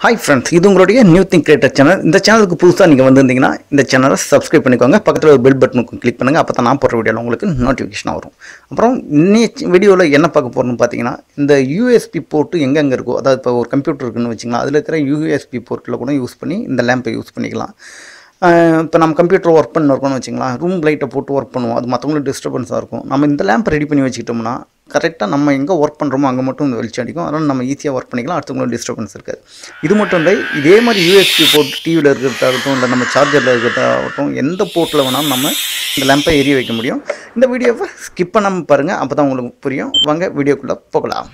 hi friends இது உங்களுடைய new thing creator channel இந்த சேனலுக்கு புதுசாக நீங்கள் வந்திருந்தீங்கன்னா இந்த சேனலை சப்ஸ்கிரைப் பண்ணிக்கோங்க பக்கத்தில் ஒரு பெல் பட்டனுக்கு கிளிக் பண்ணுங்கள் அப்போ தான் நான் போடுற வீடியோவில் உங்களுக்கு நோட்டிஃபிகேஷன் வரும் அப்புறம் இன்னைய வீடியோவில் என்ன பார்க்க போகிறோம்னு பார்த்தீங்கன்னா இந்த யூஎஸ்பி போர்ட்டு எங்கெங்கே இருக்கோ அதாவது இப்போ ஒரு கம்ப்யூட்டர் இருக்குன்னு வச்சிங்களா அதில் இருக்கிற யூஎஸ்பி போர்ட்டில் கூட யூஸ் பண்ணி இந்த லேம்பை யூஸ் பண்ணிக்கலாம் இப்போ நம்ம கம்ப்யூட்டர் ஒர்க் பண்ண இருக்கோம்னு வச்சுங்களேன் ரூம் லைட்டை போட்டு ஒர்க் பண்ணுவோம் அது மற்றவங்களுக்கு டிஸ்டர்பன்ஸாக இருக்கும் நம்ம இந்த லேம்ப் ரெடி பண்ணி வச்சுக்கிட்டோம்னா கரெக்டாக நம்ம எங்கே ஒர்க் பண்ணுறோமோ அங்கே மட்டும் இந்த வெளிச்சம் அடிக்கும் அதனால் நம்ம ஈஸியாக ஒர்க் பண்ணிக்கலாம் அடுத்தவங்களுக்கு டிஸ்டர்பன்ஸ் இருக்காது இது மட்டும் இல்லை இதே மாதிரி யூஎஸ்பி போர்ட் டிவியில் இருக்கிறதாகட்டும் இல்லை நம்ம சார்ஜரில் இருக்கிறதாகட்டும் எந்த போர்ட்டில் வேணாலும் நம்ம இந்த லேம்பை எரிய வைக்க முடியும் இந்த வீடியோவை ஸ்கிப் பண்ணாமல் பாருங்கள் அப்போ தான் உங்களுக்கு புரியும் வாங்க வீடியோக்குள்ளே போகலாம்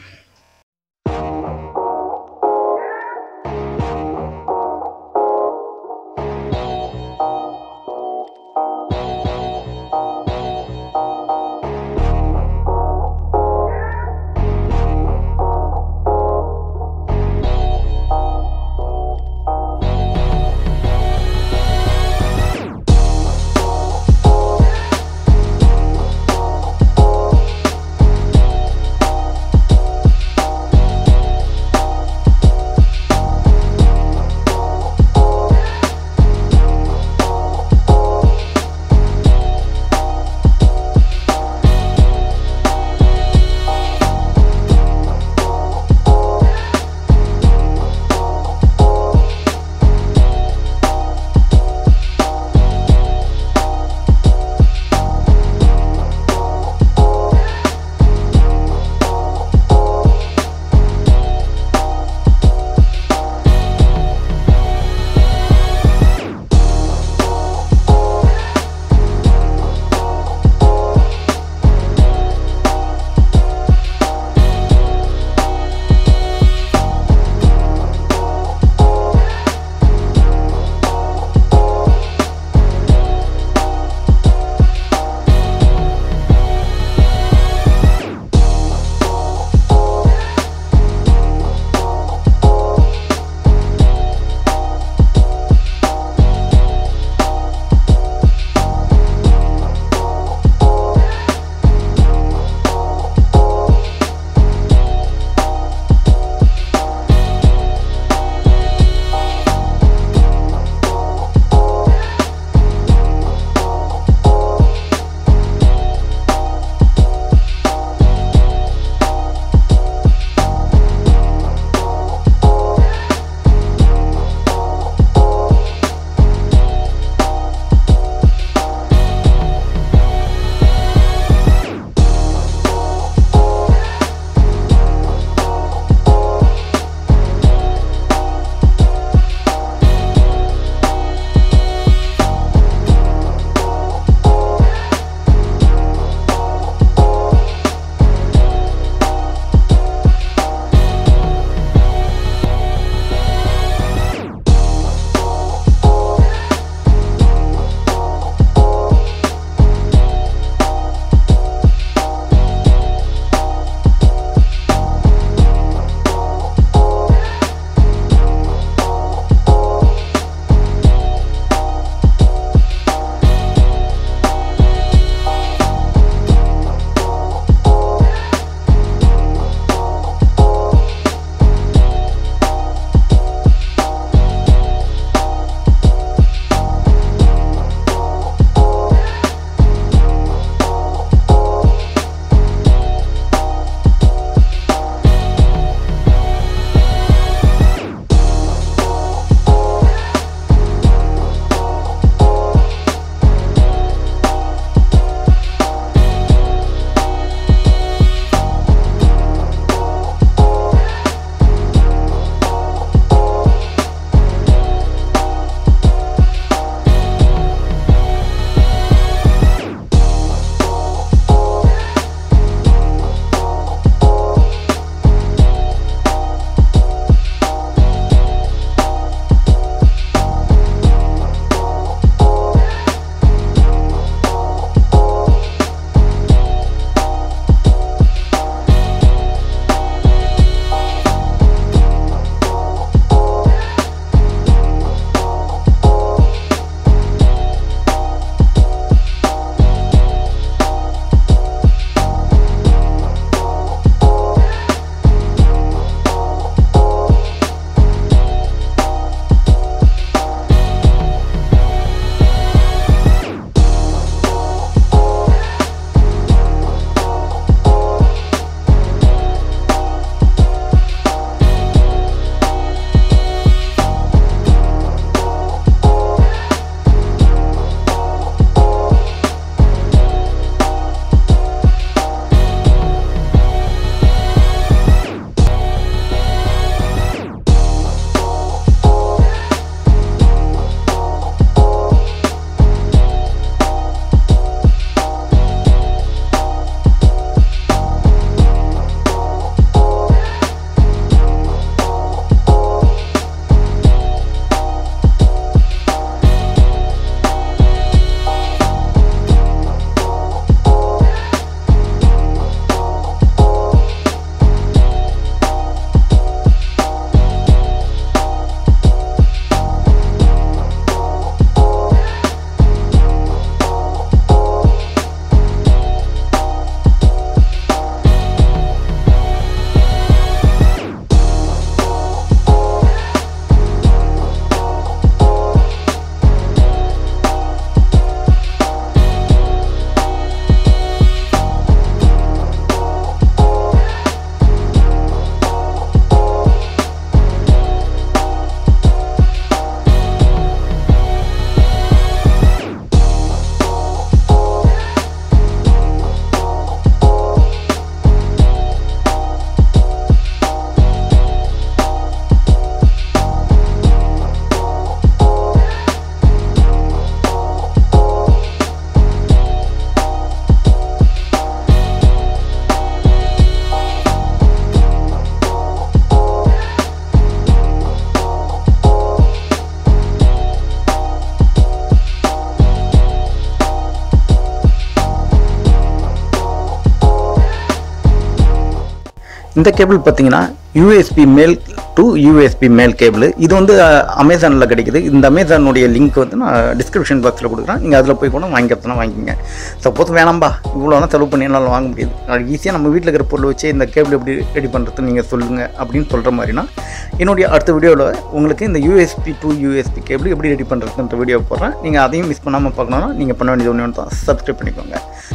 இந்த கேபிள் பார்த்தீங்கன்னா யூஎஸ்பி மேல் டு யூஎஸ்பி மேல் கேபிள் இது வந்து அமேசானில் கிடைக்குது இந்த அமேசானுடைய லிங்க் வந்து நான் டிஸ்கிரிப்ஷன் பாக்ஸில் கொடுக்குறேன் நீங்கள் அதில் போய் கூட வாங்கிக்கிறதுனா வாங்கிக்கோங்க சப்போஸ் வேணாம்பா இவ்வளோலாம் செலவு பண்ணி என்னால் வாங்க முடியாது ஈஸியாக நம்ம வீட்டில் இருக்கிற பொருள் வச்சு இந்த கேபிள் எப்படி ரெடி பண்ணுறது நீங்கள் சொல்லுங்கள் அப்படின்னு சொல்கிற மாதிரினா என்னுடைய அடுத்த வீடியோவில் உங்களுக்கு இந்த யூஎஸ்பி டு யூஎஸ்பி கேபிள் எப்படி ரெடி பண்ணுறதுன்ற வீடியோ போடுறேன் நீங்கள் அதையும் மிஸ் பண்ணாமல் பார்க்கணுன்னா நீங்கள் பண்ண வேண்டியது ஒன்று தான் சப்ஸ்கிரைப் பண்ணிக்கோங்க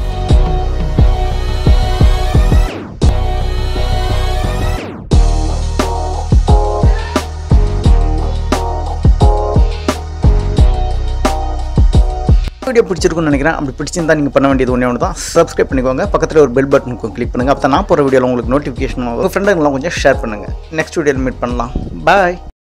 வீடியோ பிடிச்சிருக்குன்னு நினைக்கிறேன் அப்படி பிடிச்சிருந்தா நீங்கள் பண்ண வேண்டியது ஒன்றே ஒன்று தான் சப்ஸ்கிரைப் பண்ணிக்கோங்க பக்கத்தில் ஒரு பெல் பட்டனுக்கும் கிளிக் பண்ணுங்கள் அப்போ நான் போகிற வீடியோவில் உங்களுக்கு நோட்டிஃபிகேஷன் உங்கள் ஃப்ரெண்டுங்களாம் கொஞ்சம் ஷேர் பண்ணுங்கள் நெக்ஸ்ட் வீடியோவில் மீட் பண்ணலாம் பாய்